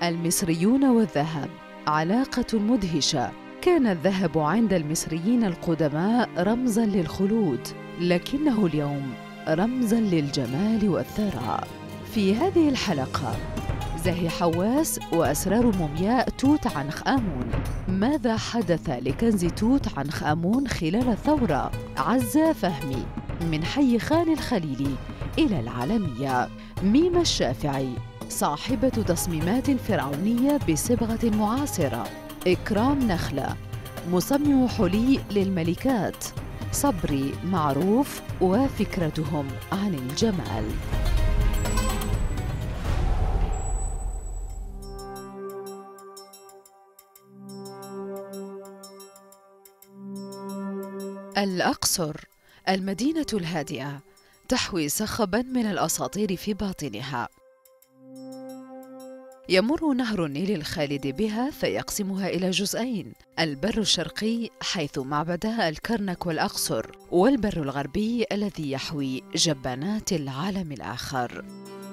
المصريون والذهب علاقة مدهشة كان الذهب عند المصريين القدماء رمزا للخلود لكنه اليوم رمزا للجمال والثراء في هذه الحلقة زاهي حواس وأسرار مومياء توت عنخ آمون ماذا حدث لكنز توت عنخ آمون خلال الثورة عزة فهمي من حي خان الخليلي إلى العالمية ميمة الشافعي صاحبة تصميمات فرعونية بصبغة معاصرة إكرام نخلة مصمم حلي للملكات صبري معروف وفكرتهم عن الجمال الأقصر المدينة الهادئة تحوي صخبا من الأساطير في باطنها يمر نهر النيل الخالد بها فيقسمها إلى جزئين البر الشرقي حيث معبدا الكرنك والأقصر والبر الغربي الذي يحوي جبانات العالم الآخر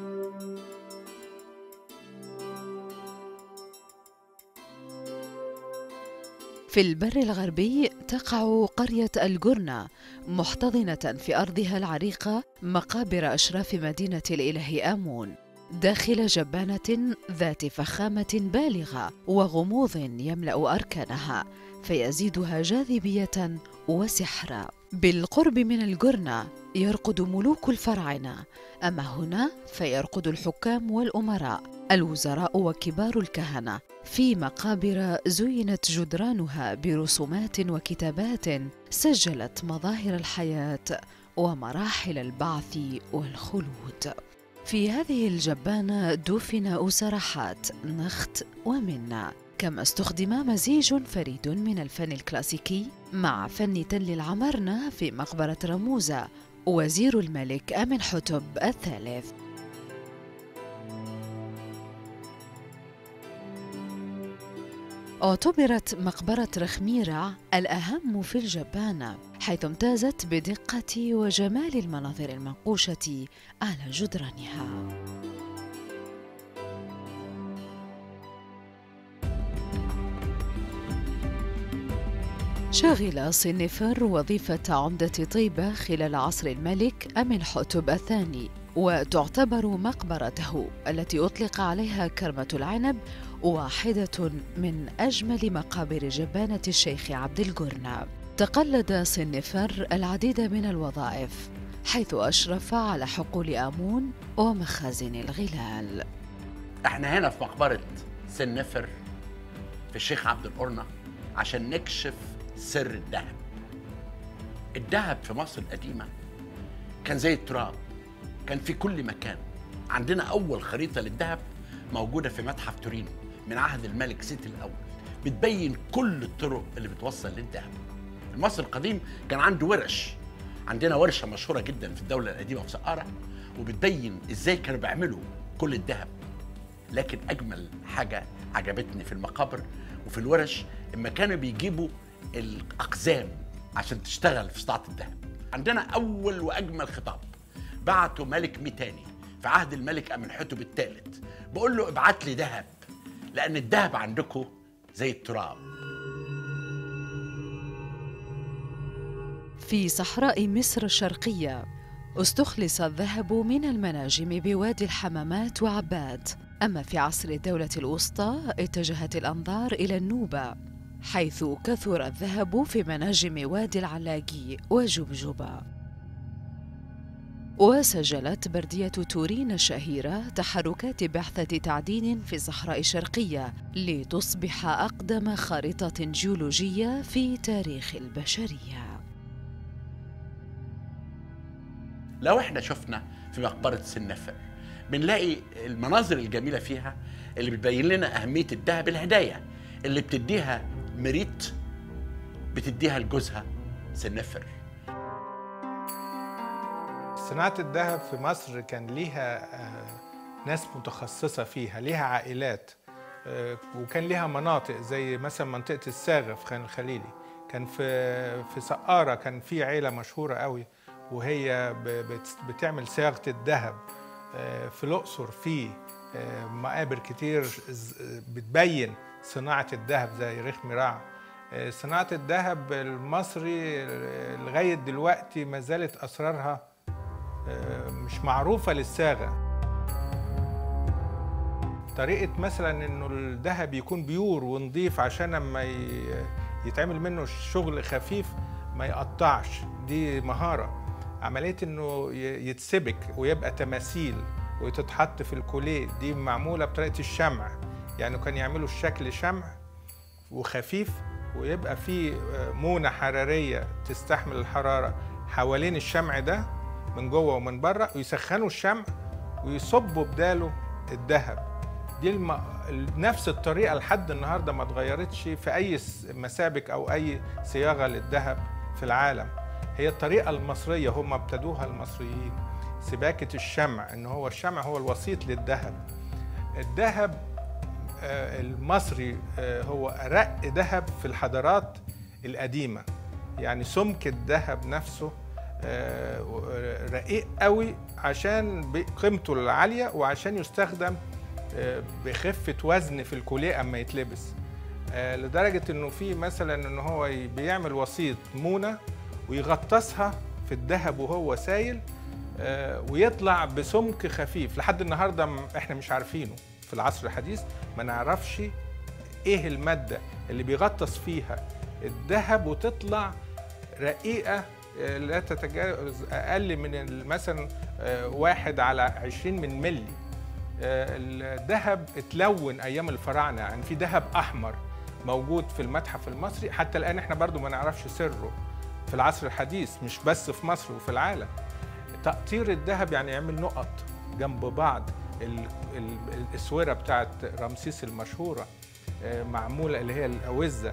في البر الغربي تقع قرية الجرنة محتضنة في أرضها العريقة مقابر أشراف مدينة الإله آمون داخل جبانة ذات فخامة بالغة وغموض يملأ أركانها فيزيدها جاذبية وسحرا بالقرب من الجرنة يرقد ملوك الفراعنة أما هنا فيرقد الحكام والأمراء الوزراء وكبار الكهنة في مقابر زينت جدرانها برسومات وكتابات سجلت مظاهر الحياة ومراحل البعث والخلود في هذه الجبانة دفن أسرحات نخت ومنة كما استخدم مزيج فريد من الفن الكلاسيكي مع فن تل العمرنة في مقبرة رموزة وزير الملك أمن حتب الثالث اعتبرت مقبرة رخميرة الأهم في الجبانة حيث امتازت بدقة وجمال المناظر المنقوشة على جدرانها شغل صنفر وظيفة عمدة طيبة خلال عصر الملك أمن حتب الثاني وتعتبر مقبرته التي أطلق عليها كرمة العنب واحدة من أجمل مقابر جبانة الشيخ عبد الجرنة تقلد صنفر العديد من الوظائف حيث أشرف على حقول آمون ومخازن الغلال احنا هنا في مقبرة سنفر في الشيخ عبد القرنة عشان نكشف سر الذهب الذهب في مصر القديمة كان زي التراب كان في كل مكان عندنا أول خريطة للذهب موجودة في متحف تورينو من عهد الملك سيتي الأول بتبين كل الطرق اللي بتوصل للذهب المصري القديم كان عنده ورش عندنا ورشه مشهوره جدا في الدوله القديمه في سقاره وبتبين ازاي كانوا بيعملوا كل الذهب لكن اجمل حاجه عجبتني في المقابر وفي الورش اما كانوا بيجيبوا الاقزام عشان تشتغل في صناعه الذهب عندنا اول واجمل خطاب بعته ملك ميتاني في عهد الملك امنحتب الثالث بقول له ابعت لي ذهب لان الذهب عندكم زي التراب في صحراء مصر الشرقية استخلص الذهب من المناجم بوادي الحمامات وعباد أما في عصر الدولة الوسطى اتجهت الأنظار إلى النوبة حيث كثر الذهب في مناجم وادي العلاقي وجبجبة وسجلت بردية تورين الشهيرة تحركات بعثة تعدين في الصحراء الشرقية لتصبح أقدم خارطة جيولوجية في تاريخ البشرية لو احنا شفنا في مقبرة سنفر بنلاقي المناظر الجميلة فيها اللي بتبين لنا أهمية الذهب الهدايا اللي بتديها مريت بتديها لجوزها سنفر صناعة الذهب في مصر كان ليها ناس متخصصة فيها ليها عائلات وكان ليها مناطق زي مثلا منطقة الساغة في خان الخليلي كان في في سقارة كان في عيلة مشهورة قوي وهي بتعمل صياغه الذهب في الاقصر في آه، مقابر كتير ز- بتبين صناعة الذهب زي ريخ مراع آه، صناعة الذهب المصري آه، لغاية دلوقتي ما زالت أسرارها آه، مش معروفة للصاغة طريقة مثلا انه الذهب يكون بيور ونضيف عشان لما ي- يتعمل منه شغل خفيف ما يقطعش دي مهارة عملية انه ي- يتسبك ويبقى تماثيل وتتحط في الكوليه دي معمولة بطريقة الشمع يعني كان يعملوا الشكل شمع وخفيف ويبقى فيه آه، مونة حرارية تستحمل الحرارة حوالين الشمع ده من جوه ومن بره ويسخنوا الشمع ويصبوا بداله الذهب دي الم... نفس الطريقة لحد النهاردة ما اتغيرتش في أي س- مسابك أو أي صياغة للذهب في العالم هي الطريقة المصرية هم ابتدوها المصريين سباكة الشمع إن هو الشمع هو الوسيط للذهب الذهب آه، المصري آه، هو أرق ذهب في الحضارات القديمة يعني سمك الذهب نفسه آه، رقيق قوي عشان قيمته العالية وعشان يستخدم آه، بخفة وزن في الكوليه أما يتلبس آه، لدرجة إنه في مثلا إن هو ي- بيعمل وسيط مونة ويغطسها في الذهب وهو سايل آه، ويطلع بسمك خفيف لحد النهارده م- احنا مش عارفينه في العصر الحديث ما نعرفش ايه الماده اللي بيغطس فيها الذهب وتطلع رقيقه آه، لا تتجاوز اقل من ال- مثلا آه، واحد على عشرين من ملي آه، الذهب اتلون ايام الفراعنه يعني في ذهب احمر موجود في المتحف المصري حتى الان احنا برضو ما نعرفش سره في العصر الحديث مش بس في مصر وفي العالم تقطير الذهب يعني يعمل نقط جنب بعض ال- ال- الاسوره بتاعت رمسيس المشهوره آه، معموله اللي هي الاوزه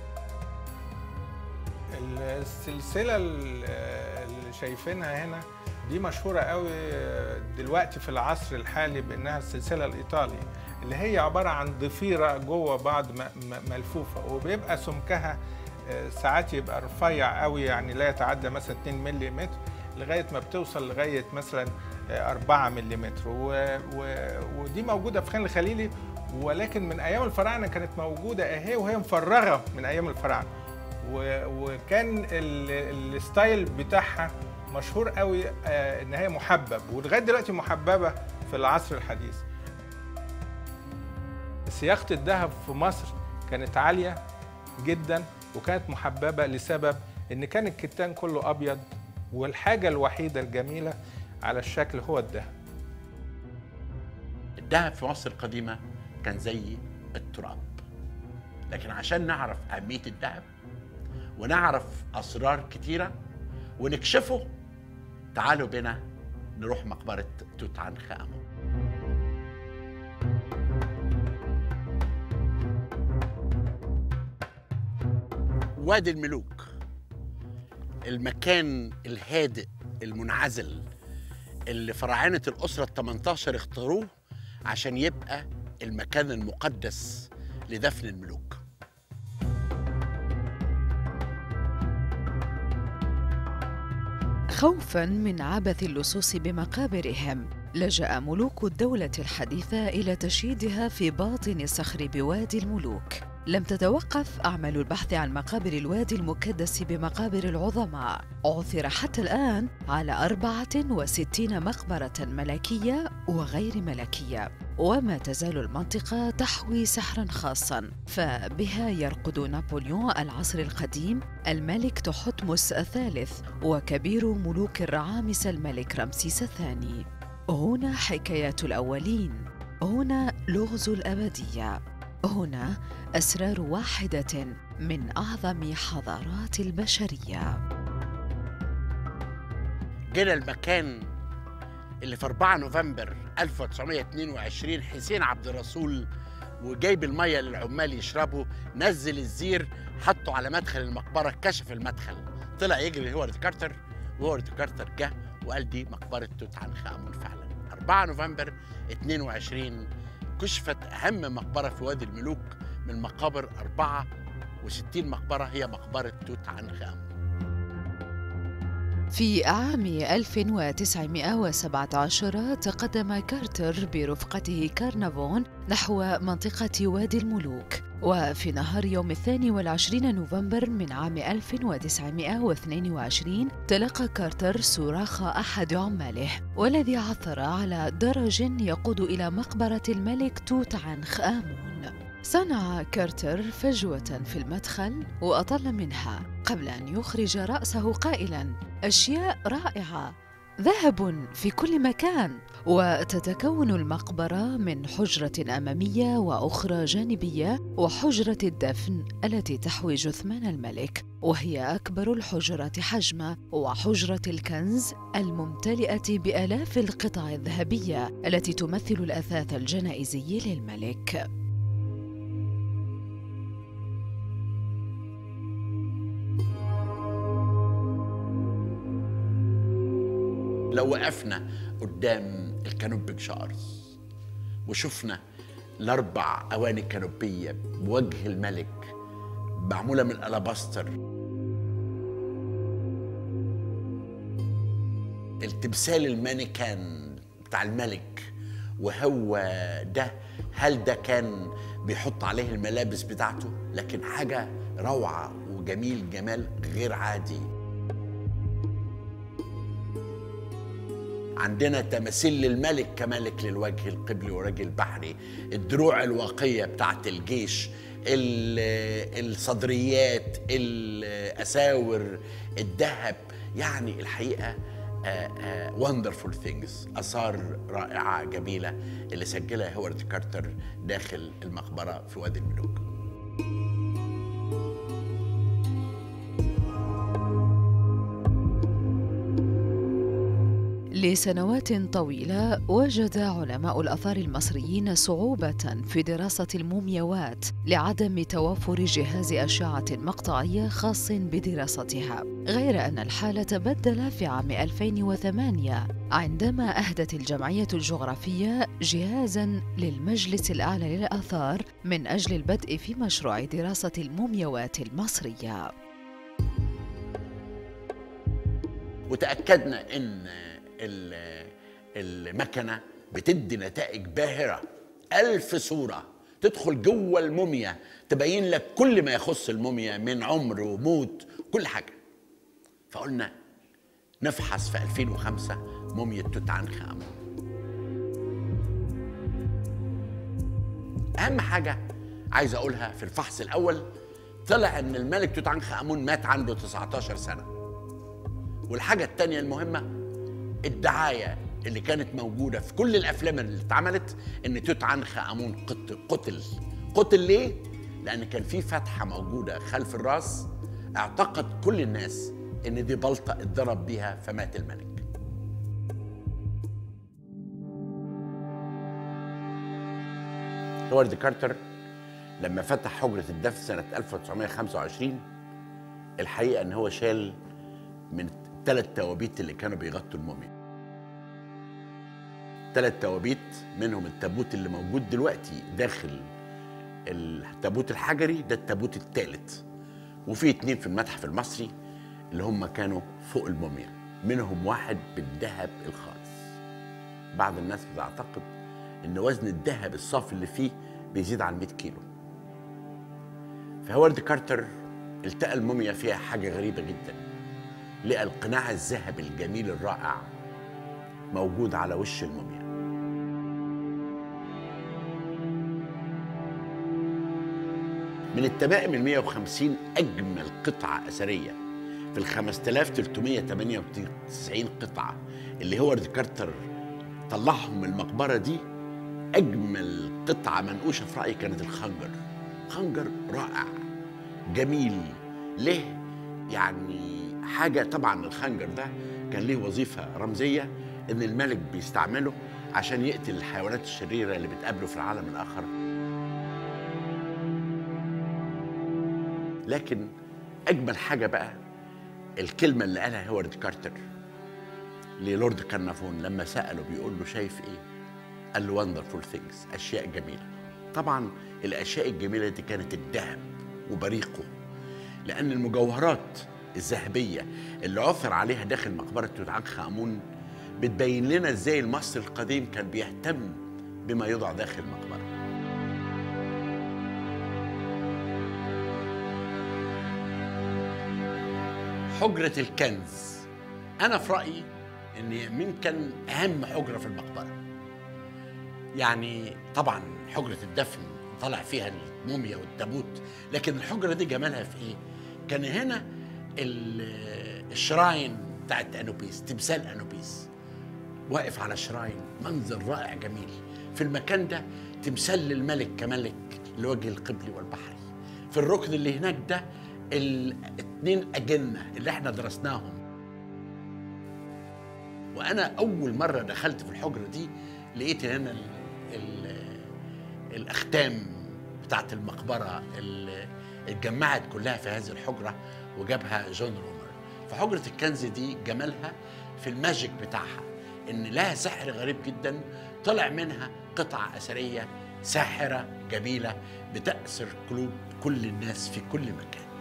السلسله ال- اللي شايفينها هنا دي مشهوره قوي دلوقتي في العصر الحالي بانها السلسله الايطالي اللي هي عباره عن ضفيره جوه بعض م- م- ملفوفه وبيبقى سمكها آه، ساعات يبقى رفيع قوي يعني لا يتعدى مثلا 2 ملم لغايه ما بتوصل لغايه مثلا آه، 4 ملم و... و... ودي موجوده في خان الخليلي ولكن من ايام الفراعنه كانت موجوده اهي وهي مفرغه من ايام الفراعنه و... وكان ال... الستايل بتاعها مشهور قوي آه، ان هي محبب ولغايه دلوقتي محببه في العصر الحديث صياغه الذهب في مصر كانت عاليه جدا وكانت محببه لسبب ان كان الكتان كله ابيض والحاجه الوحيده الجميله على الشكل هو الذهب الذهب في مصر القديمة كان زي التراب لكن عشان نعرف أهمية الذهب ونعرف أسرار كتيرة ونكشفه تعالوا بنا نروح مقبرة توت عنخ آمون وادي الملوك المكان الهادئ المنعزل اللي فراعنة الأسرة ال 18 اختاروه عشان يبقى المكان المقدس لدفن الملوك خوفا من عبث اللصوص بمقابرهم لجا ملوك الدوله الحديثه الى تشييدها في باطن الصخر بوادي الملوك لم تتوقف اعمال البحث عن مقابر الوادي المكدس بمقابر العظماء عثر حتى الان على 64 مقبره ملكيه وغير ملكيه وما تزال المنطقه تحوي سحرا خاصا فبها يرقد نابليون العصر القديم الملك تحتمس الثالث وكبير ملوك الرعامسة الملك رمسيس الثاني هنا حكايات الأولين هنا لغز الأبدية هنا أسرار واحدة من أعظم حضارات البشرية جينا المكان اللي في 4 نوفمبر 1922 حسين عبد الرسول وجايب الميه للعمال يشربوا نزل الزير حطه على مدخل المقبره كشف المدخل طلع يجري هوارد كارتر وهوارد كارتر جه وقال دي مقبره توت عنخ امون فعلا 4 نوفمبر 22 كشفت اهم مقبره في وادي الملوك من مقابر 64 مقبره هي مقبره توت عنخ امون في عام 1917 تقدم كارتر برفقته كارنافون نحو منطقة وادي الملوك وفي نهار يوم الثاني والعشرين نوفمبر من عام 1922 تلقى كارتر صراخ أحد عماله والذي عثر على درج يقود إلى مقبرة الملك توت عنخ آمون صنع كارتر فجوة في المدخل وأطل منها قبل أن يخرج رأسه قائلاً: أشياء رائعة ذهب في كل مكان وتتكون المقبره من حجره اماميه واخرى جانبيه وحجره الدفن التي تحوي جثمان الملك وهي اكبر الحجرات حجما وحجره الكنز الممتلئه بالاف القطع الذهبيه التي تمثل الاثاث الجنائزي للملك لو وقفنا قدام الكانوبيك جارز وشفنا الاربع اواني كانوبيه بوجه الملك معموله من الالاباستر التمثال المانيكان بتاع الملك وهو ده هل ده كان بيحط عليه الملابس بتاعته لكن حاجه روعه وجميل جمال غير عادي عندنا تماثيل للملك كملك للوجه القبلي ورجل البحري الدروع الواقية بتاعت الجيش الصدريات الأساور الذهب يعني الحقيقة وندرفول ثينجز اثار رائعه جميله اللي سجلها هوارد كارتر داخل المقبره في وادي الملوك لسنوات طويلة وجد علماء الآثار المصريين صعوبة في دراسة المومياوات لعدم توافر جهاز أشعة مقطعية خاص بدراستها غير أن الحال تبدل في عام 2008 عندما أهدت الجمعية الجغرافية جهازا للمجلس الأعلى للآثار من أجل البدء في مشروع دراسة المومياوات المصرية وتأكدنا أن المكنه بتدي نتائج باهره ألف صورة تدخل جوه الموميا تبين لك كل ما يخص الموميا من عمر وموت كل حاجة فقلنا نفحص في 2005 موميا توت عنخ آمون أهم حاجة عايز أقولها في الفحص الأول طلع إن الملك توت عنخ آمون مات عنده 19 سنة والحاجة التانية المهمة الدعايه اللي كانت موجوده في كل الافلام اللي اتعملت ان توت عنخ امون قتل قتل ليه لان كان في فتحه موجوده خلف الراس اعتقد كل الناس ان دي بلطه اتضرب بيها فمات الملك هوارد كارتر لما فتح حجرة الدفن سنة 1925 الحقيقة إن هو شال من الثلاث توابيت اللي كانوا بيغطوا الموميا ثلاث توابيت منهم التابوت اللي موجود دلوقتي داخل التابوت الحجري ده التابوت الثالث وفي اتنين في المتحف المصري اللي هم كانوا فوق الموميا منهم واحد بالذهب الخالص بعض الناس بتعتقد ان وزن الذهب الصافي اللي فيه بيزيد عن 100 كيلو فهوارد كارتر التقى الموميا فيها حاجه غريبه جدا لقى القناع الذهبي الجميل الرائع موجود على وش الموميا من التمائم ال 150 أجمل قطعة أثرية في ال 5398 قطعة اللي هو كارتر طلعهم من المقبرة دي أجمل قطعة منقوشة في رأيي كانت الخنجر خنجر رائع جميل ليه يعني حاجه طبعا الخنجر ده كان ليه وظيفه رمزيه ان الملك بيستعمله عشان يقتل الحيوانات الشريره اللي بتقابله في العالم الاخر لكن اجمل حاجه بقى الكلمه اللي قالها هوارد كارتر للورد كارنافون لما ساله بيقول له شايف ايه قال له وندرفول ثينجز اشياء جميله طبعا الاشياء الجميله دي كانت الذهب وبريقه لان المجوهرات الذهبيه اللي عثر عليها داخل مقبره توت عنخ امون بتبين لنا ازاي المصري القديم كان بيهتم بما يوضع داخل المقبره حجرة الكنز أنا في رأيي إن يمكن أهم حجرة في المقبرة يعني طبعا حجرة الدفن طلع فيها الموميا والتابوت لكن الحجرة دي جمالها في إيه؟ كان هنا ال- الشراين بتاعت أنوبيس تمثال أنوبيس واقف على شراين منظر رائع جميل في المكان ده تمثال للملك كملك الوجه القبلي والبحري في الركن اللي هناك ده الاثنين أجنة اللي احنا درسناهم وأنا أول مرة دخلت في الحجرة دي لقيت هنا ال ال الأختام بتاعت المقبرة اللي اتجمعت كلها في هذه الحجرة وجابها جون رومر فحجرة الكنز دي جمالها في الماجيك بتاعها إن لها سحر غريب جدا طلع منها قطعة أثرية ساحرة جميلة بتأثر قلوب كل الناس في كل مكان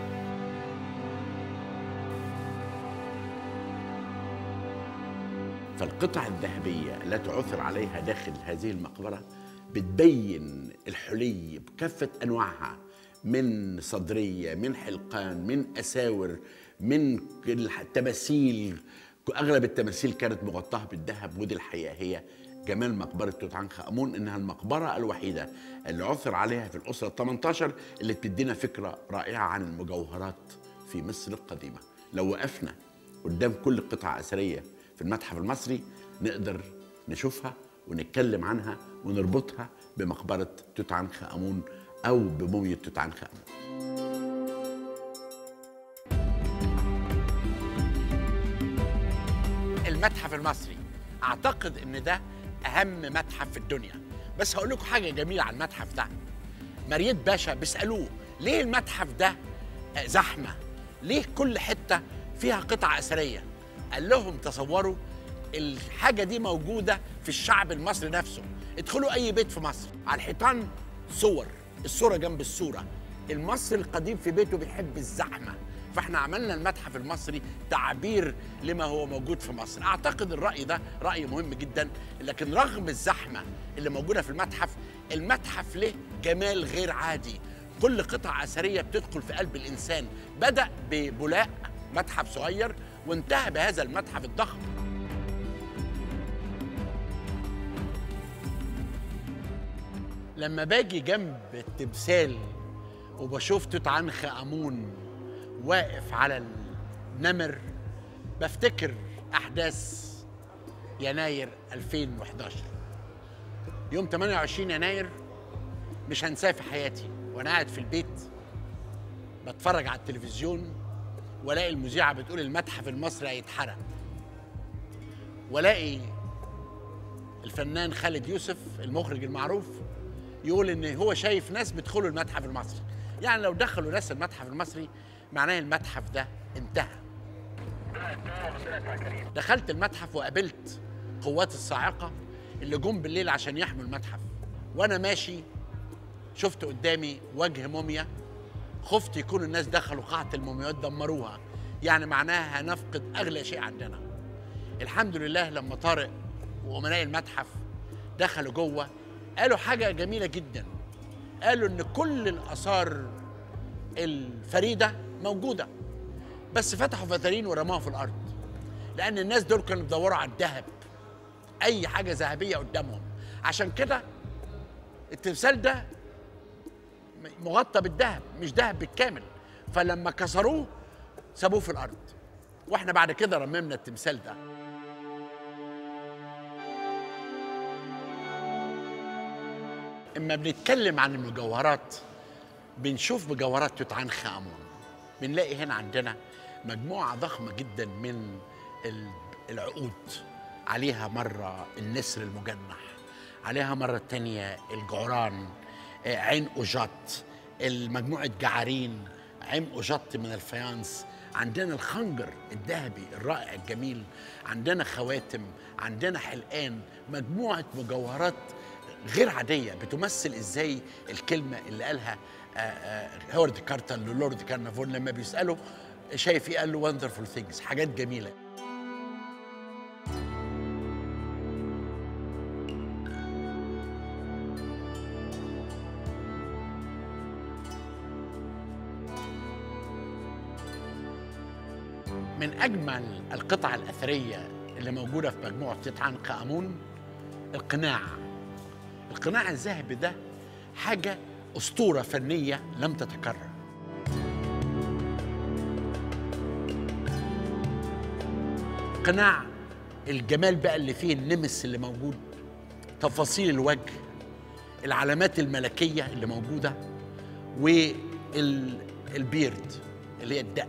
فالقطع الذهبية التي عثر عليها داخل هذه المقبرة بتبين الحلي بكافة أنواعها من صدرية من حلقان من أساور من التماثيل أغلب التماثيل كانت مغطاة بالذهب ودي الحقيقة هي جمال مقبرة توت عنخ آمون إنها المقبرة الوحيدة اللي عثر عليها في الأسرة 18 اللي بتدينا فكرة رائعة عن المجوهرات في مصر القديمة لو وقفنا قدام كل قطعة أثرية في المتحف المصري نقدر نشوفها ونتكلم عنها ونربطها بمقبرة توت عنخ آمون أو بمومية توت عنخ آمون المتحف المصري أعتقد إن ده أهم متحف في الدنيا بس هقول لكم حاجة جميلة عن المتحف ده مريت باشا بيسألوه ليه المتحف ده زحمة ليه كل حتة فيها قطع أثرية قال لهم تصوروا الحاجة دي موجودة في الشعب المصري نفسه ادخلوا أي بيت في مصر على الحيطان صور الصورة جنب الصورة المصري القديم في بيته بيحب الزحمة فاحنا عملنا المتحف المصري تعبير لما هو موجود في مصر اعتقد الراي ده راي مهم جدا لكن رغم الزحمه اللي موجوده في المتحف المتحف له جمال غير عادي كل قطعه اثريه بتدخل في قلب الانسان بدا ببولاق متحف صغير وانتهى بهذا المتحف الضخم لما باجي جنب التمثال وبشوف توت عنخ امون واقف على النمر بفتكر احداث يناير 2011 يوم 28 يناير مش هنساه في حياتي وانا قاعد في البيت بتفرج على التلفزيون والاقي المذيعه بتقول المتحف المصري هيتحرق والاقي الفنان خالد يوسف المخرج المعروف يقول ان هو شايف ناس بيدخلوا المتحف المصري يعني لو دخلوا ناس المتحف المصري معناه المتحف ده انتهى دخلت المتحف وقابلت قوات الصاعقة اللي جم بالليل عشان يحموا المتحف وانا ماشي شفت قدامي وجه موميا خفت يكون الناس دخلوا قاعة المومياوات دمروها يعني معناها هنفقد أغلى شيء عندنا الحمد لله لما طارق وأمناء المتحف دخلوا جوه قالوا حاجة جميلة جدا قالوا إن كل الآثار الفريدة موجودة بس فتحوا فترين ورموها في الأرض لأن الناس دول كانوا بيدوروا على الذهب أي حاجة ذهبية قدامهم عشان كده التمثال ده مغطى بالذهب مش ذهب بالكامل فلما كسروه سابوه في الأرض واحنا بعد كده رممنا التمثال ده اما بنتكلم عن المجوهرات بنشوف مجوهرات توت عنخ امون بنلاقي هنا عندنا مجموعه ضخمه جدا من ال- العقود عليها مره النسر المجنح عليها مره تانية الجعران آه، عين أوجات المجموعة جعارين عين أوجات من الفيانس عندنا الخنجر الذهبي الرائع الجميل عندنا خواتم عندنا حلقان مجموعة مجوهرات غير عادية بتمثل ازاي الكلمة اللي قالها آه، آه، هوارد كارتر للورد كارنافون لما بيسأله شايف ايه قال له وندرفول ثينجز حاجات جميله من اجمل القطع الاثريه اللي موجوده في مجموعه توت عنخ امون القناع القناع الذهبي ده حاجه اسطوره فنيه لم تتكرر قناع الجمال بقى اللي فيه النمس اللي موجود تفاصيل الوجه العلامات الملكيه اللي موجوده والبيرد اللي هي الدق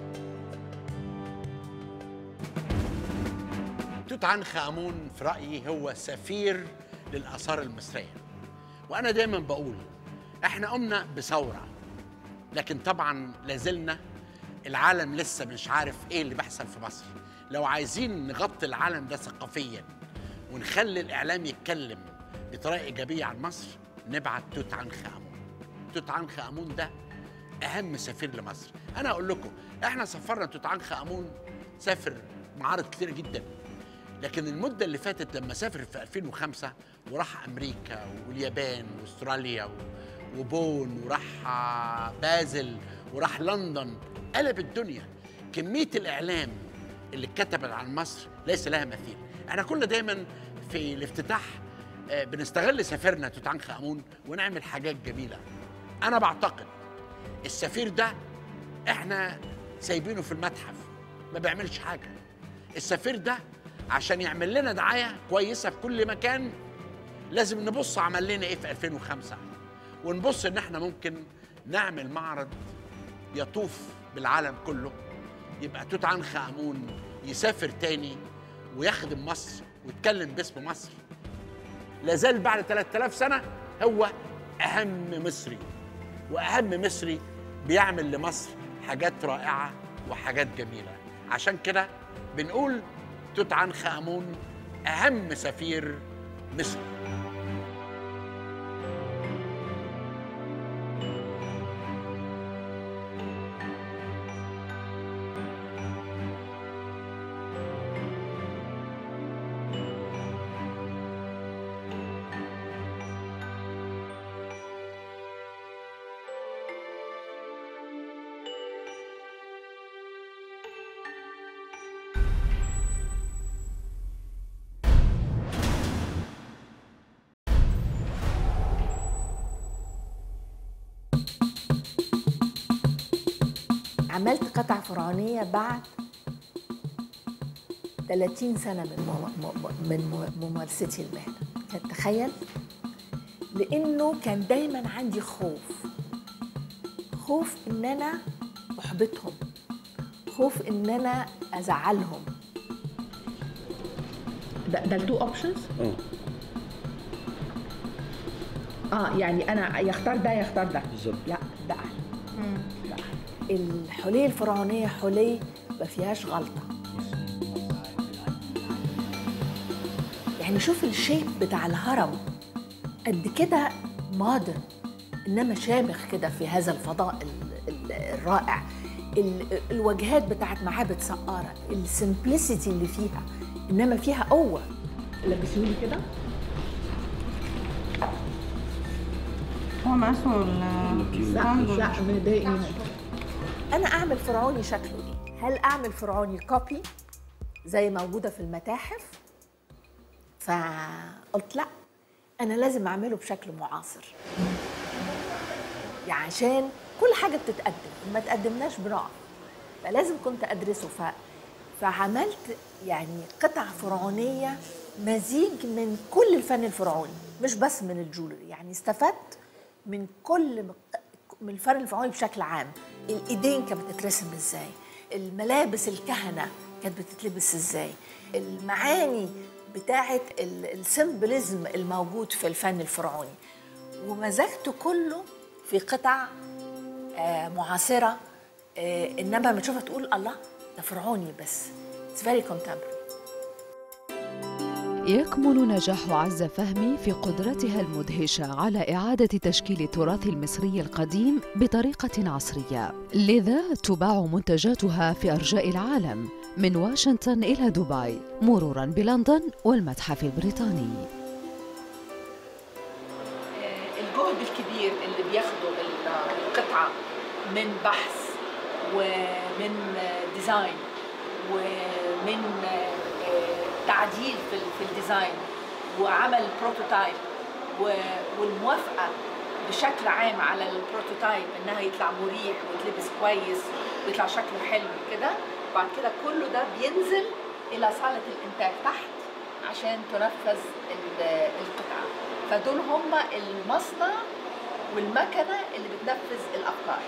توت عنخ امون في رايي هو سفير للاثار المصريه وانا دايما بقول احنا قمنا بثوره لكن طبعا لازلنا العالم لسه مش عارف ايه اللي بيحصل في مصر لو عايزين نغطي العالم ده ثقافيا ونخلي الاعلام يتكلم بطريقه ايجابيه عن مصر نبعت توت عنخ امون توت عنخ امون ده اهم سفير لمصر انا اقول لكم احنا سفرنا توت عنخ امون سافر معارض كتير جدا لكن المده اللي فاتت لما سافر في 2005 وراح امريكا واليابان واستراليا و- وبون وراح بازل وراح لندن قلب الدنيا كميه الاعلام اللي اتكتبت عن مصر ليس لها مثيل احنا كنا دايما في الافتتاح آه، بنستغل سفيرنا توت عنخ امون ونعمل حاجات جميله انا بعتقد السفير ده احنا سايبينه في المتحف ما بيعملش حاجه السفير ده عشان يعمل لنا دعايه كويسه في كل مكان لازم نبص عمل لنا ايه في 2005 ونبص ان احنا ممكن نعمل معرض يطوف بالعالم كله يبقى توت عنخ امون يسافر تاني ويخدم مصر ويتكلم باسم مصر لازال بعد 3000 سنه هو اهم مصري واهم مصري بيعمل لمصر حاجات رائعه وحاجات جميله عشان كده بنقول توت عنخ امون اهم سفير مصر عملت قطع فرعونية بعد 30 سنة من مم- مم- من مم- ممارستي المهنة كان تخيل لأنه كان دايما عندي خوف خوف إن أنا أحبطهم خوف إن أنا أزعلهم ده ده التو اوبشنز اه يعني انا يختار ده يختار ده بالظبط. لا ده أحلى ده أحلى. الحلي الفرعونية حلي ما فيهاش غلطة يعني شوف الشيب بتاع الهرم قد كده مودرن انما شامخ كده في هذا الفضاء ال- ال- الرائع ال- الواجهات بتاعت معابد سقارة السمبلسيتي اللي فيها انما فيها قوة لبسيولي كده هو مقاسه ال لا لا مضايقني انا اعمل فرعوني شكله ايه هل اعمل فرعوني كوبي زي موجوده في المتاحف فقلت لا انا لازم اعمله بشكل معاصر يعني عشان كل حاجه بتتقدم ما تقدمناش بنقف فلازم كنت ادرسه ف... فعملت يعني قطع فرعونيه مزيج من كل الفن الفرعوني مش بس من الجولري يعني استفدت من كل من الفن الفرعوني بشكل عام الايدين كانت بتترسم ازاي الملابس الكهنه كانت بتتلبس ازاي المعاني بتاعه السيمبلزم الموجود في الفن الفرعوني ومزجته كله في قطع آه، معاصره آه، انما لما تشوفها تقول الله ده فرعوني بس اتس فيري contemporary يكمن نجاح عزة فهمي في قدرتها المدهشة على إعادة تشكيل التراث المصري القديم بطريقة عصرية لذا تباع منتجاتها في أرجاء العالم من واشنطن إلى دبي مرورا بلندن والمتحف البريطاني الجهد الكبير اللي بياخده القطعة من بحث ومن ديزاين ومن تعديل في في الديزاين وعمل بروتوتايب والموافقه بشكل عام على البروتوتايب انها يطلع مريح ويتلبس كويس ويطلع شكله حلو كده بعد كده كله ده بينزل الى صاله الانتاج تحت عشان تنفذ القطعه فدول هم المصنع والمكنه اللي بتنفذ الافكار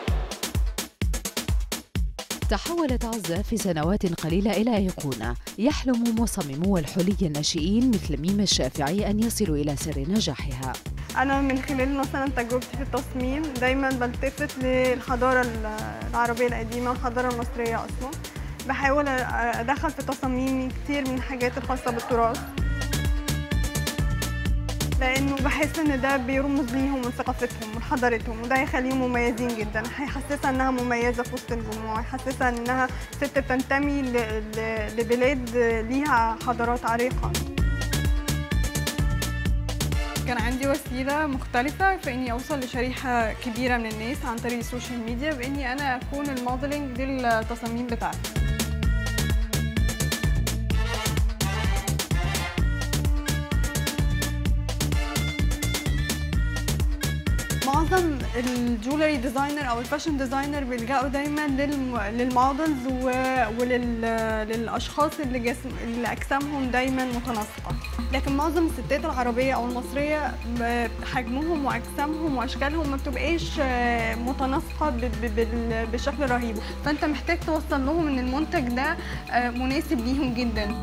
تحولت عزة في سنوات قليلة إلى أيقونة يحلم مصممو الحلي الناشئين مثل ميم الشافعي أن يصلوا إلى سر نجاحها انا من خلال مثلا تجربتي في التصميم دايما بلتفت للحضاره العربيه القديمه والحضاره المصريه اصلا بحاول ادخل في تصاميمي كتير من الحاجات الخاصه بالتراث لانه بحس ان ده بيرمز ليهم من ثقافتهم ومن حضارتهم وده هيخليهم مميزين جدا هيحسسها انها مميزه في وسط الجموع هيحسسها انها ست بتنتمي لبلاد ليها حضارات عريقه كان عندي وسيله مختلفه في اني اوصل لشريحه كبيره من الناس عن طريق السوشيال ميديا باني انا اكون الموديلنج للتصاميم بتاعتي معظم الجولري ديزاينر او الفاشن ديزاينر بيلجأوا دايما للمودلز وللاشخاص اللي جسم اللي اجسامهم دايما متناسقه لكن معظم الستات العربيه او المصريه حجمهم واجسامهم واشكالهم ما بتبقاش متناسقه بشكل رهيب فانت محتاج توصل لهم ان المنتج ده مناسب ليهم جدا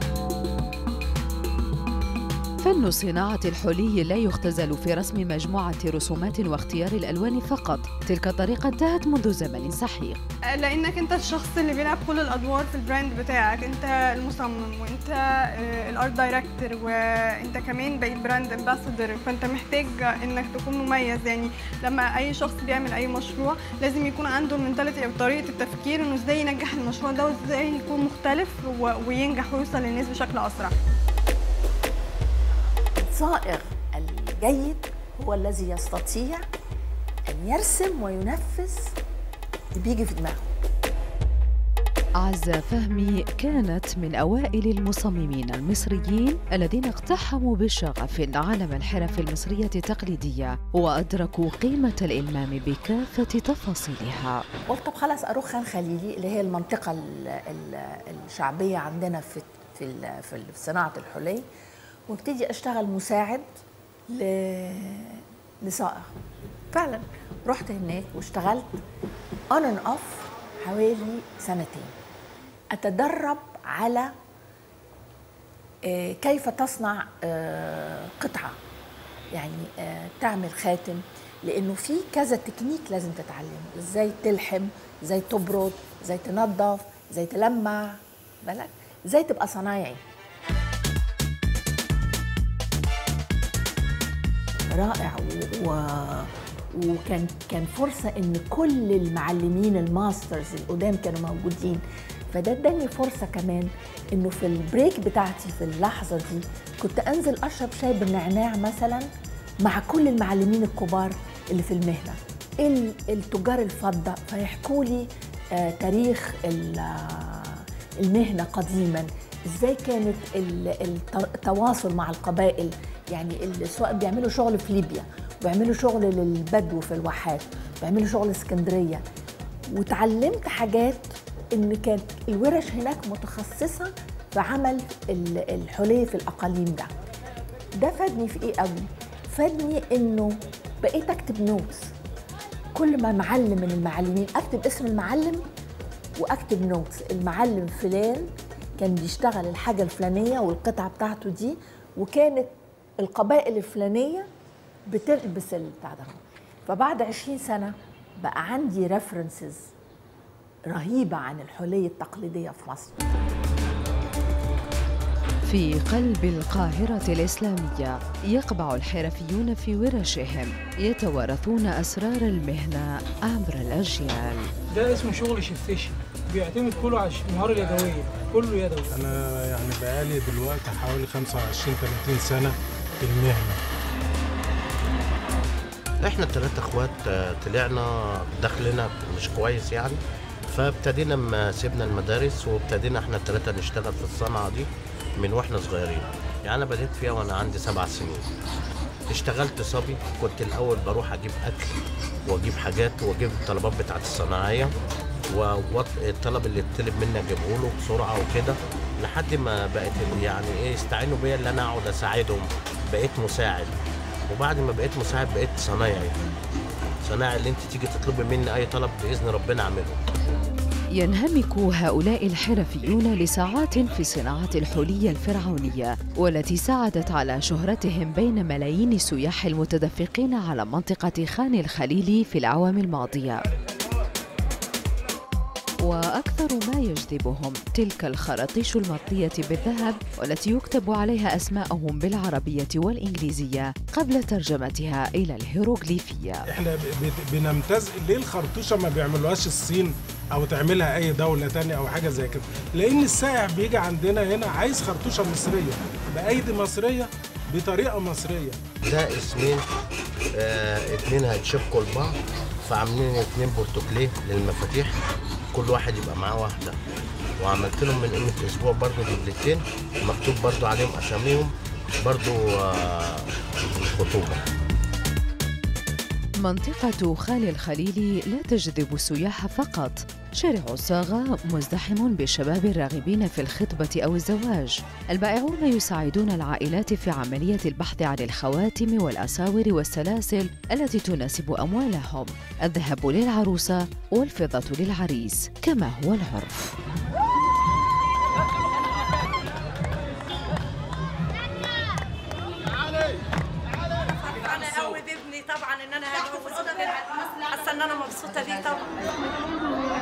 فن صناعة الحلي لا يختزل في رسم مجموعة رسومات واختيار الألوان فقط تلك الطريقة انتهت منذ زمن سحيق لأنك أنت الشخص اللي بيلعب كل الأدوار في البراند بتاعك أنت المصمم وأنت الأرت دايركتور وأنت كمان بقيت براند امباسادور فأنت محتاج أنك تكون مميز يعني لما أي شخص بيعمل أي مشروع لازم يكون عنده المنتاليتي أو طريقة التفكير إنه إزاي ينجح المشروع ده وإزاي يكون مختلف وينجح ويوصل للناس بشكل أسرع الصائغ الجيد هو الذي يستطيع أن يرسم وينفذ اللي بيجي في دماغه عزة فهمي كانت من أوائل المصممين المصريين الذين اقتحموا بشغف عالم الحرف المصرية التقليدية وأدركوا قيمة الإلمام بكافة تفاصيلها قلت طب خلاص أروح خان خليلي اللي هي المنطقة الشعبية عندنا في في في صناعة الحلي وابتدي اشتغل مساعد ل... لصائغ فعلا رحت هناك واشتغلت اون اند اوف حوالي سنتين اتدرب على كيف تصنع قطعه يعني تعمل خاتم لانه في كذا تكنيك لازم تتعلمه ازاي تلحم ازاي تبرد ازاي تنظف ازاي تلمع بالك ازاي تبقى صنايعي رائع و... و... وكان كان فرصه ان كل المعلمين الماسترز القدام كانوا موجودين فده اداني فرصه كمان انه في البريك بتاعتي في اللحظه دي كنت انزل اشرب شاي بالنعناع مثلا مع كل المعلمين الكبار اللي في المهنه التجار الفضه فيحكوا لي آه تاريخ المهنه قديما ازاي كانت التواصل مع القبائل يعني سواء بيعملوا شغل في ليبيا بيعملوا شغل للبدو في الواحات بيعملوا شغل اسكندريه وتعلمت حاجات ان كانت الورش هناك متخصصه في عمل الحلي في الاقاليم ده ده فادني في ايه قوي فادني انه بقيت اكتب نوتس كل ما معلم من المعلمين اكتب اسم المعلم واكتب نوتس المعلم فلان كان بيشتغل الحاجه الفلانيه والقطعه بتاعته دي وكانت القبائل الفلانيه بتلبس البتاع ده فبعد 20 سنه بقى عندي ريفرنسز رهيبه عن الحلي التقليديه في مصر في قلب القاهرة الإسلامية يقبع الحرفيون في ورشهم يتوارثون أسرار المهنة عبر الأجيال ده اسمه شغل شفتشي بيعتمد كله على المهارة اليدوية كله يدوي أنا يعني بقالي دلوقتي حوالي 25 30 سنة في المهنة احنا الثلاثة اخوات آه، طلعنا دخلنا مش كويس يعني فابتدينا لما سيبنا المدارس وابتدينا احنا الثلاثة نشتغل في الصنعة دي من واحنا صغيرين يعني انا بديت فيها وانا عندي سبع سنين اشتغلت صبي كنت الاول بروح اجيب اكل واجيب حاجات واجيب الطلبات بتاعت الصناعيه والطلب اللي يطلب مني اجيبه له بسرعه وكده لحد ما بقت يعني ايه يستعينوا بيا اللي انا اقعد اساعدهم بقيت مساعد وبعد ما بقيت مساعد بقيت صنايعي صنايعي اللي انت تيجي تطلبي مني اي طلب باذن ربنا اعمله ينهمك هؤلاء الحرفيون لساعات في صناعة الحلي الفرعونية والتي ساعدت على شهرتهم بين ملايين السياح المتدفقين على منطقة خان الخليلي في الأعوام الماضية وأكثر ما يجذبهم تلك الخراطيش المطية بالذهب والتي يكتب عليها أسماءهم بالعربية والإنجليزية قبل ترجمتها إلى الهيروغليفية احنا ب- ب- بنمتاز ليه الخرطوشة ما بيعملوهاش الصين او تعملها اي دولة تانية او حاجة زي كده لان السائح بيجي عندنا هنا عايز خرطوشة مصرية بايدي مصرية بطريقة مصرية ده اسمين آه اتنين هيتشبكوا لبعض فعاملين اتنين بورتوكليه للمفاتيح كل واحد يبقى معاه واحدة وعملت لهم من قيمة أسبوع برضو دبلتين مكتوب برضو عليهم أساميهم برضو آه الخطوبة منطقة خال الخليل لا تجذب السياح فقط شارع الصاغة مزدحم بالشباب الراغبين في الخطبة أو الزواج البائعون يساعدون العائلات في عملية البحث عن الخواتم والأساور والسلاسل التي تناسب أموالهم الذهب للعروسة والفضة للعريس كما هو العرف انا قوي بابني طبعا ان انا هجوز حاسه ان انا مبسوطه بيه طبعا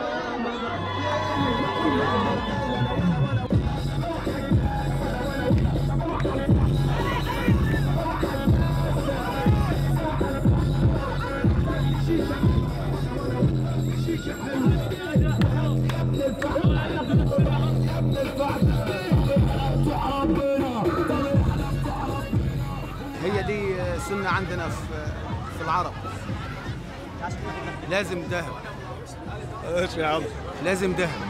هي دي سنة عندنا في في العرب لازم ذهب ايش يا عم لازم ذهب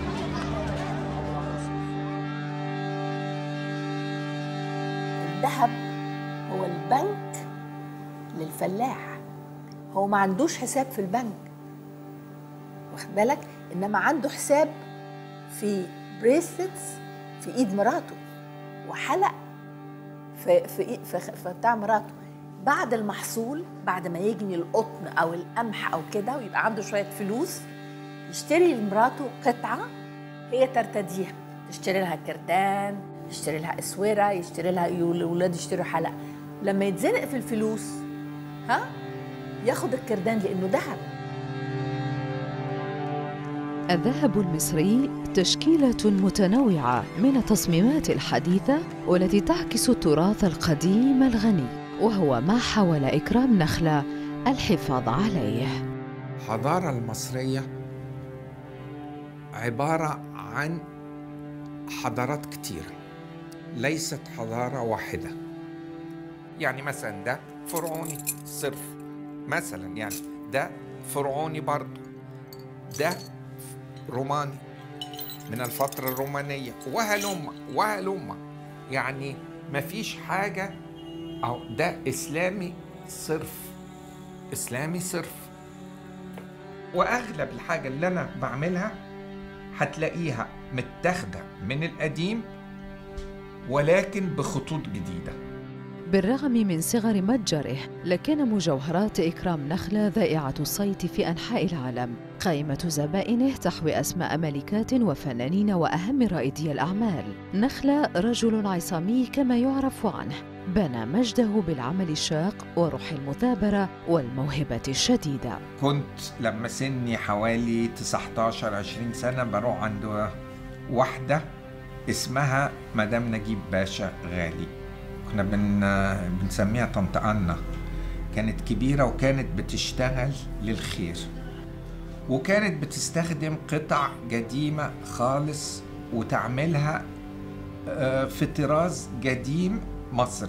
الذهب هو البنك للفلاح هو ما عندوش حساب في البنك واخد بالك انما عنده حساب في بريسلتس في ايد مراته وحلق في في إي- في, في بتاع مراته بعد المحصول بعد ما يجني القطن او القمح او كده ويبقى عنده شويه فلوس يشتري لمراته قطعه هي ترتديها تشتري لها كردان يشتري لها اسوره يشتري لها الاولاد يشتروا حلق لما يتزنق في الفلوس ها ياخد الكردان لانه ذهب الذهب المصري تشكيلة متنوعة من التصميمات الحديثة والتي تعكس التراث القديم الغني وهو ما حاول إكرام نخلة الحفاظ عليه الحضارة المصرية عبارة عن حضارات كتيرة ليست حضارة واحدة يعني مثلا ده فرعوني صرف مثلا يعني ده فرعوني برضو ده روماني من الفترة الرومانية وهلم وهلم يعني مفيش حاجة أو ده إسلامي صرف إسلامي صرف واغلب الحاجه اللي انا بعملها هتلاقيها متاخده من القديم ولكن بخطوط جديده بالرغم من صغر متجره لكن مجوهرات إكرام نخلة ذائعة الصيت في أنحاء العالم قائمة زبائنه تحوي أسماء ملكات وفنانين وأهم رائدي الأعمال نخلة رجل عصامي كما يعرف عنه بنى مجده بالعمل الشاق وروح المثابرة والموهبة الشديدة كنت لما سني حوالي 19 20 سنه بروح عند واحده اسمها مدام نجيب باشا غالي كنا بن بنسميها طنط أنا كانت كبيرة وكانت بتشتغل للخير وكانت بتستخدم قطع قديمة خالص وتعملها آه، في طراز قديم مصري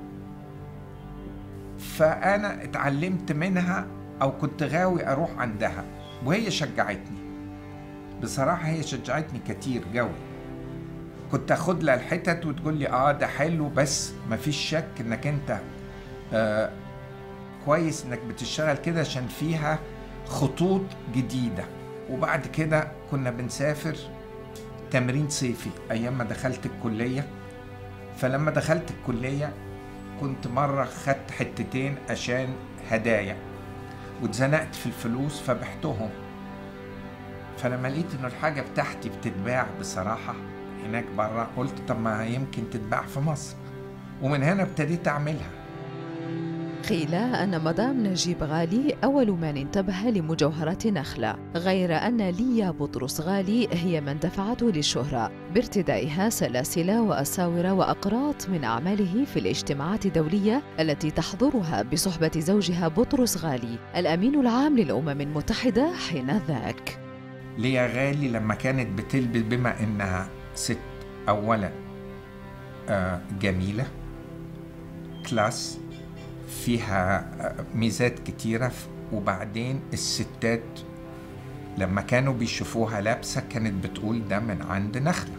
فأنا اتعلمت منها أو كنت غاوي أروح عندها وهي شجعتني بصراحة هي شجعتني كتير قوي كنت اخد لها الحتت وتقول لي اه ده حلو بس مفيش شك انك انت آه كويس انك بتشتغل كده عشان فيها خطوط جديدة وبعد كده كنا بنسافر تمرين صيفي ايام ما دخلت الكلية فلما دخلت الكلية كنت مرة خدت حتتين عشان هدايا واتزنقت في الفلوس فبحتهم فلما لقيت انه الحاجة بتاعتي بتتباع بصراحة هناك بره قلت طب ما يمكن تتباع في مصر ومن هنا ابتديت اعملها قيل أن مدام نجيب غالي أول من انتبه لمجوهرات نخلة غير أن ليا بطرس غالي هي من دفعته للشهرة بارتدائها سلاسل وأساور وأقراط من أعماله في الاجتماعات الدولية التي تحضرها بصحبة زوجها بطرس غالي الأمين العام للأمم المتحدة حينذاك ليا غالي لما كانت بتلبس بما انها ست اولا آه، جميله كلاس فيها آه، ميزات كتيره وبعدين الستات لما كانوا بيشوفوها لابسه كانت بتقول ده من عند نخله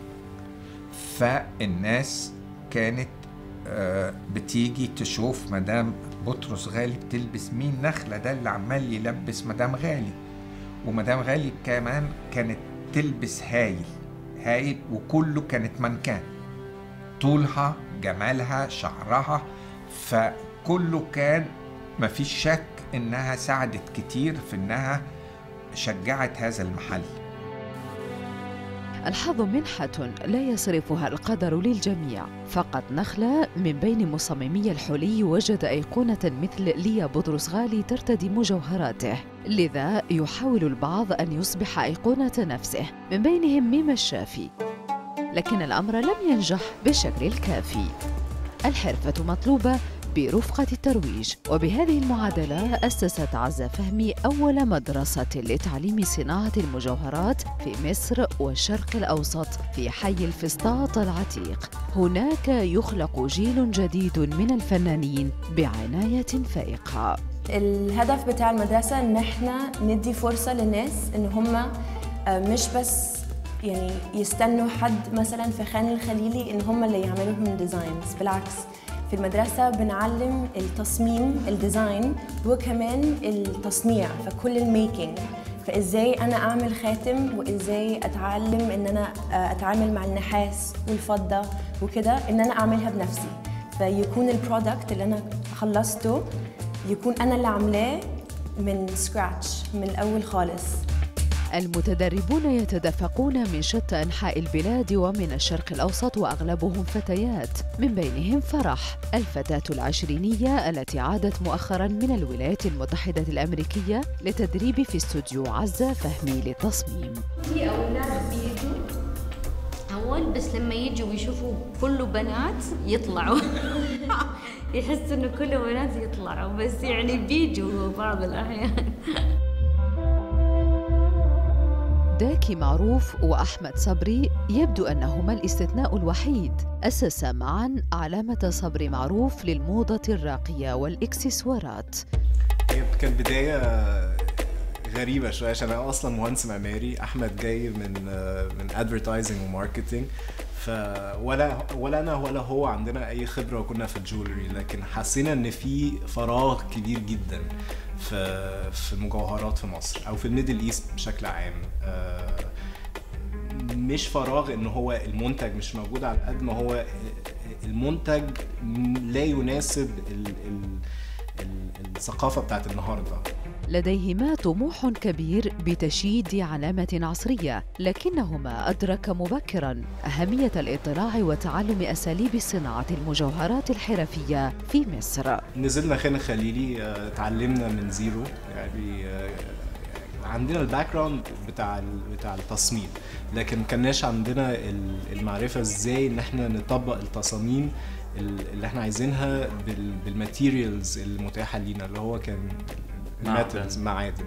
فالناس كانت آه، بتيجي تشوف مدام بطرس غالي بتلبس مين نخله ده اللي عمال يلبس مدام غالي ومدام غالي كمان كانت تلبس هايل هايل وكله كانت منكان طولها جمالها شعرها فكله كان مفيش شك انها ساعدت كتير في انها شجعت هذا المحل الحظ منحة لا يصرفها القدر للجميع فقط نخلة من بين مصممي الحلي وجد أيقونة مثل ليا بطرس غالي ترتدي مجوهراته لذا يحاول البعض أن يصبح أيقونة نفسه من بينهم ميما الشافي لكن الأمر لم ينجح بالشكل الكافي الحرفة مطلوبة برفقة الترويج وبهذه المعادلة أسست عزة فهمي أول مدرسة لتعليم صناعة المجوهرات في مصر والشرق الأوسط في حي الفسطاط العتيق هناك يخلق جيل جديد من الفنانين بعناية فائقة الهدف بتاع المدرسة إن إحنا ندي فرصة للناس إن هم مش بس يعني يستنوا حد مثلا في خان الخليلي إن هم اللي يعملوا لهم ديزاينز بالعكس في المدرسة بنعلم التصميم الديزاين وكمان التصنيع فكل الميكينج فازاي انا اعمل خاتم وازاي اتعلم ان انا اتعامل مع النحاس والفضة وكده ان انا اعملها بنفسي فيكون البرودكت اللي انا خلصته يكون انا اللي عاملاه من سكراتش من الاول خالص المتدربون يتدفقون من شتى انحاء البلاد ومن الشرق الاوسط واغلبهم فتيات من بينهم فرح الفتاه العشرينيه التي عادت مؤخرا من الولايات المتحده الامريكيه للتدريب في استوديو عزه فهمي للتصميم في اولاد بيجوا اول بس لما يجوا ويشوفوا كله بنات يطلعوا يحس انه كله بنات يطلعوا بس يعني بيجوا بعض الاحيان داكي معروف وأحمد صبري يبدو أنهما الاستثناء الوحيد أسسا معا علامة صبري معروف للموضة الراقية والإكسسوارات هي كانت بداية غريبة شوية عشان أنا أصلا مهندس معماري أحمد جاي من من ادفرتايزنج وماركتنج ف ولا ولا انا ولا هو عندنا اي خبره وكنا في الجولري لكن حسينا ان في فراغ كبير جدا في في المجوهرات في مصر او في الميدل ايست بشكل عام مش فراغ ان هو المنتج مش موجود على قد ما هو المنتج لا يناسب ال ال الثقافة بتاعت النهاردة لديهما طموح كبير بتشييد علامة عصرية لكنهما أدرك مبكرا أهمية الاطلاع وتعلم أساليب صناعة المجوهرات الحرفية في مصر نزلنا خان خليلي تعلمنا من زيرو يعني عندنا الباك جراوند بتاع ال- بتاع التصميم لكن كناش عندنا ال- المعرفه ازاي ان احنا نطبق التصاميم ال- اللي احنا عايزينها بال- بالماتيريالز المتاحه لينا اللي هو كان الماتريالز معادن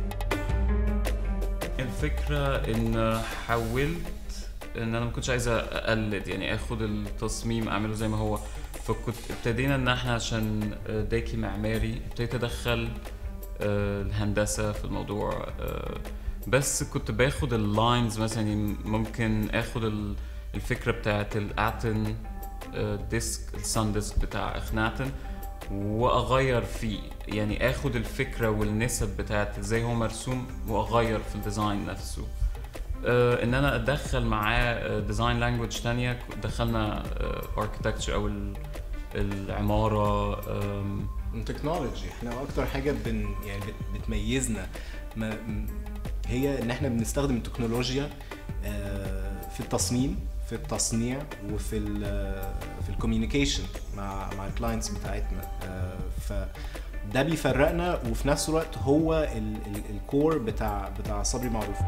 الفكرة ان حاولت ان انا ما كنتش عايز اقلد يعني اخد التصميم اعمله زي ما هو فكنت ابتدينا ان احنا عشان داكي معماري ابتديت ادخل آه، الهندسة في الموضوع آه، بس كنت باخد اللاينز مثلا يعني ممكن اخد ال- الفكرة بتاعت الاتن ديسك السان ديسك بتاع اخناتن واغير فيه يعني اخد الفكره والنسب بتاعت ازاي هو مرسوم واغير في الديزاين نفسه آه ان انا ادخل معاه ديزاين لانجوج تانية دخلنا اركتكتشر او ال- العماره آم، تكنولوجي احنا اكتر حاجه بن يعني بت- بتميزنا ما م- هي ان احنا بنستخدم التكنولوجيا آه، في التصميم في التصنيع وفي ال في الكوميونيكيشن مع مع الكلاينتس بتاعتنا آه، فده بيفرقنا وفي نفس الوقت هو ال- ال- الكور بتاع بتاع صبري معروف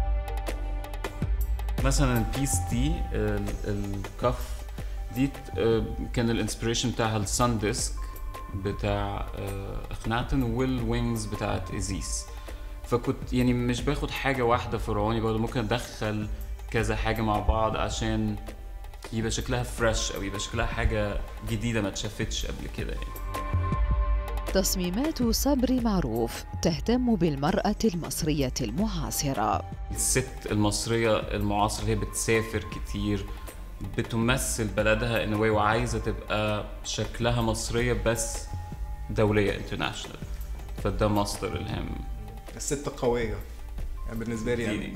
مثلا البيس دي ال- الكف دي آه، كان الانسبريشن بتاعها السان ديسك بتاع آه، اخناتن والوينجز بتاعت ازيس فكنت يعني مش باخد حاجه واحده فرعوني برضه ممكن ادخل كذا حاجه مع بعض عشان يبقى شكلها فريش او يبقى شكلها حاجه جديده ما اتشافتش قبل كده يعني تصميمات صبري معروف تهتم بالمرأة المصرية المعاصرة الست المصرية المعاصرة اللي هي بتسافر كتير بتمثل بلدها ان واي وعايزة تبقى شكلها مصرية بس دولية انترناشونال فده مصدر الهام الست قويه يعني بالنسبه لي يعني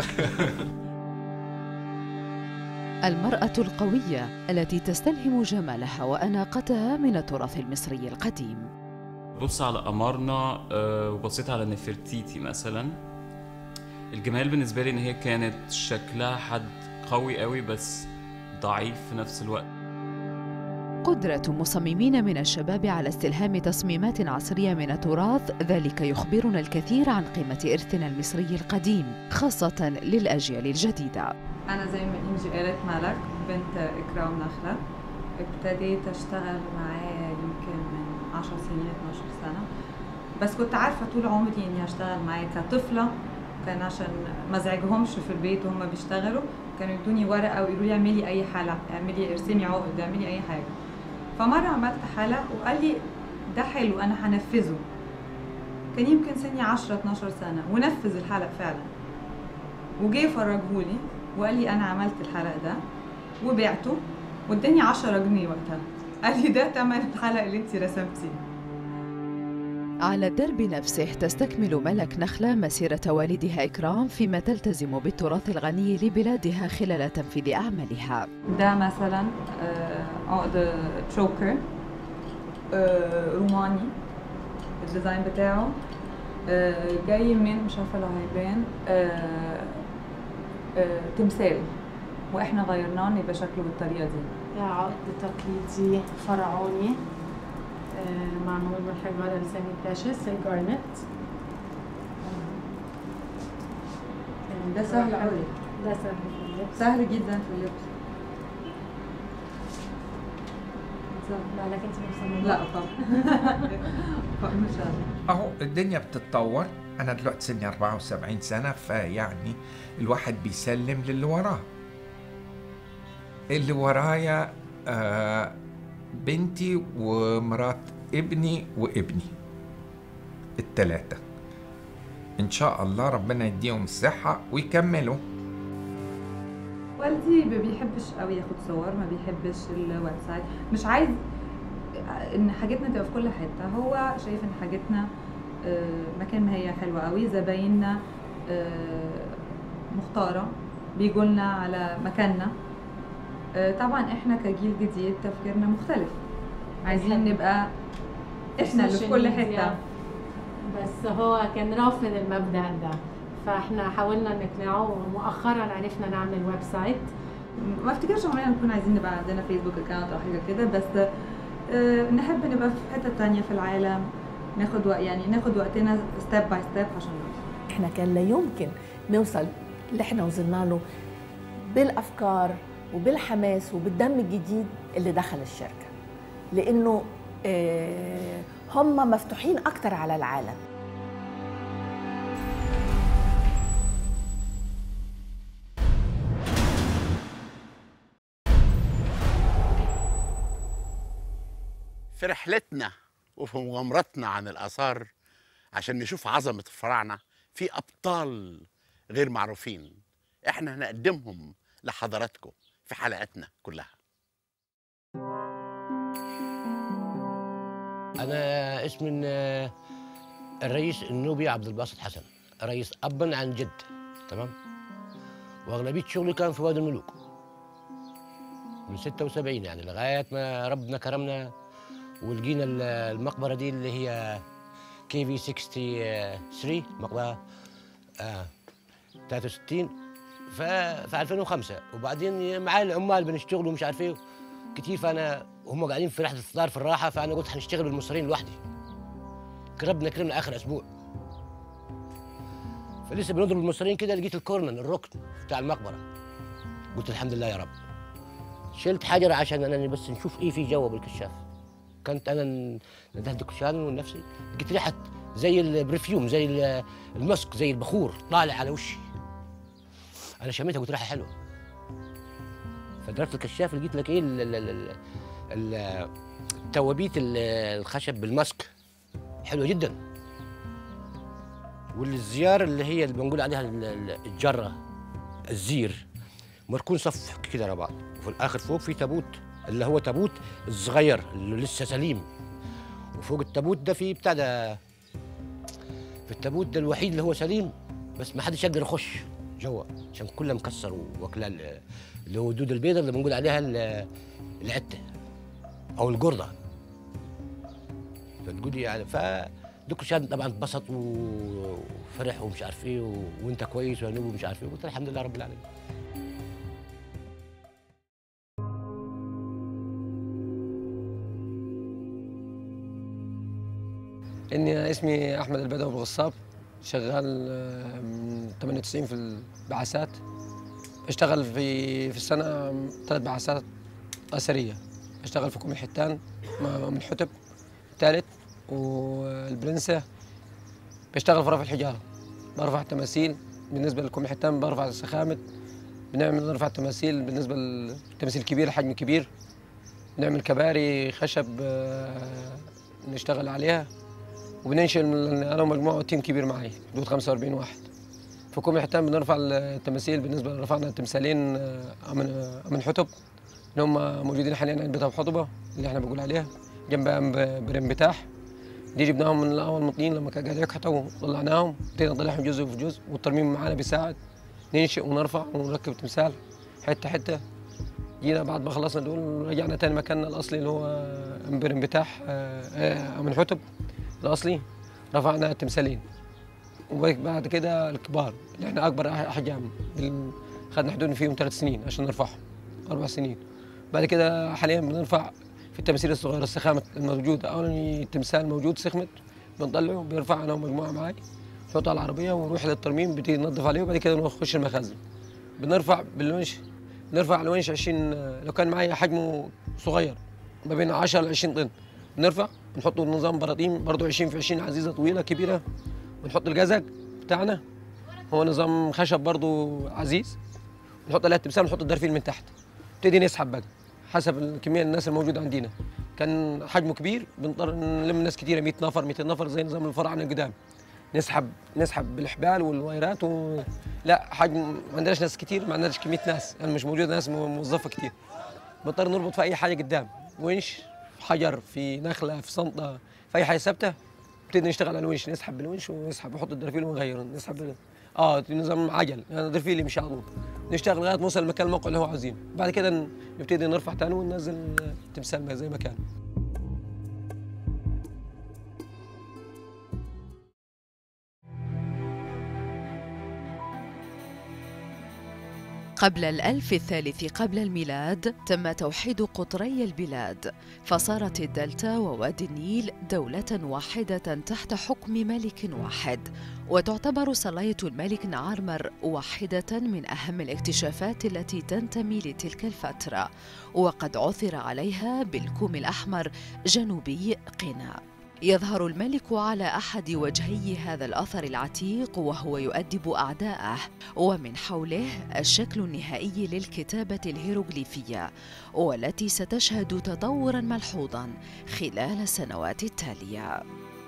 المرأة القوية التي تستلهم جمالها وأناقتها من التراث المصري القديم بص على قمرنا آه، وبصيت على نفرتيتي مثلا الجمال بالنسبة لي ان هي كانت شكلها حد قوي قوي بس ضعيف في نفس الوقت قدرة مصممين من الشباب على استلهام تصميمات عصرية من التراث ذلك يخبرنا الكثير عن قيمة إرثنا المصري القديم خاصة للأجيال الجديدة أنا زي ما إنجي قالت ملك بنت إكرام نخلة ابتديت أشتغل معاه يمكن من 10 سنين 12 سنة بس كنت عارفة طول عمري إني هشتغل معاه كطفلة كان عشان ما ازعجهمش في البيت وهم بيشتغلوا كانوا يدوني ورقة ويقولوا لي اعملي أي حلقة اعملي ارسمي عقد اعملي أي حاجة فمرة عملت حلقة وقال لي ده حلو أنا هنفذه كان يمكن سني 10 12 سنة ونفذ الحلقة فعلا وجه يفرجهولي وقال لي انا عملت الحلقه ده وبعته واداني 10 جنيه وقتها قال لي ده تمن الحلقه اللي انت رسمتيها على الدرب نفسه تستكمل ملك نخلة مسيرة والدها إكرام فيما تلتزم بالتراث الغني لبلادها خلال تنفيذ أعمالها ده مثلا آه، عقد تشوكر آه، روماني الديزاين بتاعه آه، جاي من مش عارفه لو هيبان آه، آه، تمثال واحنا غيرناه إن يبقى شكله بالطريقه دي ده عقد تقليدي فرعوني آه، معمول من حجارة لساني بريشس الجارنت ده سهل قوي ده سهل في اللبس سهل جدا في اللبس لا لكن انت مصممة لا طبعا مش عارفة. اهو الدنيا بتتطور انا دلوقتي سني 74 سنه فيعني الواحد بيسلم للي وراه اللي ورايا آه بنتي ومرات ابني وابني التلاتة ان شاء الله ربنا يديهم الصحة ويكملوا والدي ما بيحبش قوي ياخد صور ما بيحبش الويب سايت مش عايز ان حاجتنا تبقى في كل حته هو شايف ان حاجتنا آه، مكان ما هي حلوه قوي زبايننا آه، مختاره بيجوا لنا على مكاننا آه، طبعا احنا كجيل جديد تفكيرنا مختلف عايزين نبقى احنا اللي في كل السوشيال ميديا. حته بس هو كان رافض المبدأ ده فاحنا حاولنا نقنعه ومؤخرا عرفنا نعمل ويب سايت ما افتكرش عمرنا نكون عايزين نبقى عندنا فيسبوك اكونت او حاجه كده بس آه، نحب نبقى في حته تانية في العالم ناخد وق... يعني ناخد وقتنا ستيب باي ستيب عشان نوصل احنا كان لا يمكن نوصل اللي احنا وصلنا له بالافكار وبالحماس وبالدم الجديد اللي دخل الشركه لانه آه، هم مفتوحين اكتر على العالم في رحلتنا وفي مغامرتنا عن الآثار عشان نشوف عظمة الفراعنة في أبطال غير معروفين احنا هنقدمهم لحضراتكم في حلقاتنا كلها أنا اسمي ال- الرئيس النوبي عبد الباسط حسن رئيس أبا عن جد تمام وأغلبية شغلي كان في وادي الملوك من 76 يعني لغاية ما ربنا كرمنا ولقينا ال- المقبرة دي اللي هي كي في 63 مقبرة آه 63 ف في 2005 وبعدين معايا العمال بنشتغل ومش عارف ايه كتير فانا هم قاعدين في رحله الفطار في الراحه فانا قلت هنشتغل بالمصريين لوحدي ربنا كرمنا اخر اسبوع فلسه بنضرب المصريين كده لقيت الكورنر الركن بتاع المقبره قلت الحمد لله يا رب شلت حجر عشان انا بس نشوف ايه في جوه بالكشاف كنت انا ن- ندهت الكشاف من نفسي لقيت ريحه زي البرفيوم زي ال- المسك زي البخور طالع على وشي انا شميتها قلت ريحه حلوه فضربت الكشاف لقيت لك ايه ال- ال- ال- ال- التوابيت ال- الخشب بالماسك حلوه جدا والزيار اللي هي اللي بنقول عليها ال- ال- الجره الزير مركون صف كده على بعض وفي الاخر فوق في تابوت اللي هو تابوت الصغير اللي لسه سليم وفوق التابوت ده في بتاع ده في التابوت ده الوحيد اللي هو سليم بس ما حدش يقدر يخش جوه عشان كله مكسر واكلها ال- اللي هو الدود البيضاء اللي بنقول عليها ال- العته او الجرده فتقولي يعني ف دوك شاد طبعا اتبسط و- وفرح ومش عارف ايه و... وانت كويس وهنوب ومش عارف ايه قلت الحمد لله رب العالمين اني اسمي احمد البدوي ابو غصاب شغال آه، من 98 في البعثات بشتغل في في السنه ثلاث بعثات اثريه بشتغل في كوم الحيتان مع ام الحتب الثالث والبرنسة بشتغل في رفع الحجاره برفع التماثيل بالنسبه لكوم الحيتان برفع السخامه بنعمل نرفع التماثيل بالنسبه للتماثيل الكبيره حجم كبير بنعمل كباري خشب آه، نشتغل عليها وبننشئ من- انا ومجموعه تيم كبير معي حدود 45 واحد في كوم الحيتان بنرفع التماثيل بالنسبه رفعنا تمثالين آه، من آه، من حتب اللي هم موجودين حاليا عند بيت أبو حطبه اللي احنا بنقول عليها جنبها ب- برين بتاح دي جبناهم من الاول مطين لما كانوا قاعدين يكحتوا طلعناهم ابتدينا نطلعهم جزء في جزء والترميم معانا بيساعد ننشئ ونرفع ونركب تمثال حته حته جينا بعد ما خلصنا دول رجعنا تاني مكاننا الاصلي اللي هو برين بتاح آه، آه، من حتب الاصلي رفعنا التمثالين وبعد كده الكبار اللي احنا اكبر أح- احجام بال- خدنا حدود فيهم ثلاث سنين عشان نرفعهم اربع سنين بعد كده حاليا بنرفع في التماثيل الصغيره السخامه الموجوده اولا التمثال موجود سخمت بنطلعه بيرفع انا ومجموعه معاي نحطه على العربيه ونروح للترميم بتيجي ننظف عليه وبعد كده نخش المخازن بنرفع بالونش نرفع الونش 20 لو كان معايا حجمه صغير ما بين 10 ل 20 طن بنرفع نحطه نظام براطيم برضه 20 في 20 عزيزه طويله كبيره ونحط الجزق بتاعنا هو نظام خشب برضه عزيز نحط عليها التمثال ونحط الدرفيل من تحت نبتدي نسحب بقى حسب الكميه الناس الموجوده عندنا كان حجمه كبير بنضطر نلم ناس كتيره 100 نفر 200 نفر زي نظام الفراعنه القدام نسحب نسحب بالحبال والوايرات و... لا حجم ما عندناش ناس كتير ما عندناش كميه ناس يعني مش موجوده ناس موظفه كتير بنضطر نربط في اي حاجه قدام ونش في حجر في نخله في صنطه في اي حاجه ثابته نبتدي نشتغل على الونش نسحب بالونش ونسحب نحط الدرفيل ونغير نسحب بال- اه نظام عجل يعني درفيل يمشي على طول نشتغل لغايه ما نوصل لمكان الموقع اللي هو عاوزينه بعد كده ن- نبتدي نرفع تاني وننزل التمثال زي ما كان قبل الألف الثالث قبل الميلاد تم توحيد قطري البلاد فصارت الدلتا ووادي النيل دولة واحدة تحت حكم ملك واحد وتعتبر صلاية الملك نعرمر واحدة من أهم الاكتشافات التي تنتمي لتلك الفترة وقد عثر عليها بالكوم الأحمر جنوبي قنا يظهر الملك على احد وجهي هذا الاثر العتيق وهو يؤدب اعداءه ومن حوله الشكل النهائي للكتابه الهيروغليفيه والتي ستشهد تطورا ملحوظا خلال السنوات التاليه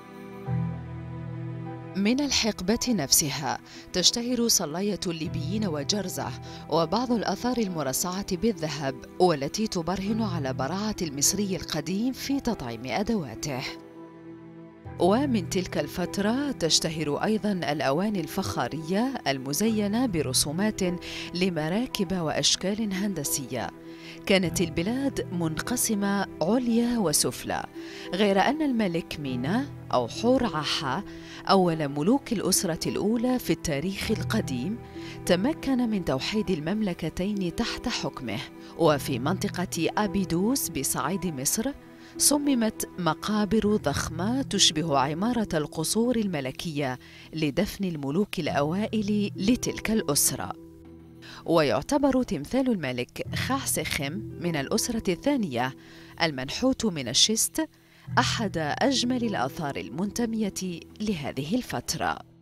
من الحقبة نفسها تشتهر صلاية الليبيين وجرزة وبعض الآثار المرصعة بالذهب والتي تبرهن على براعة المصري القديم في تطعيم أدواته ومن تلك الفترة تشتهر أيضا الأواني الفخارية المزينة برسومات لمراكب وأشكال هندسية. كانت البلاد منقسمة عليا وسفلى، غير أن الملك مينا أو حور عاحا أول ملوك الأسرة الأولى في التاريخ القديم تمكن من توحيد المملكتين تحت حكمه، وفي منطقة أبيدوس بصعيد مصر صممت مقابر ضخمه تشبه عماره القصور الملكيه لدفن الملوك الاوائل لتلك الاسره ويعتبر تمثال الملك خعسخم من الاسره الثانيه المنحوت من الشست احد اجمل الاثار المنتميه لهذه الفتره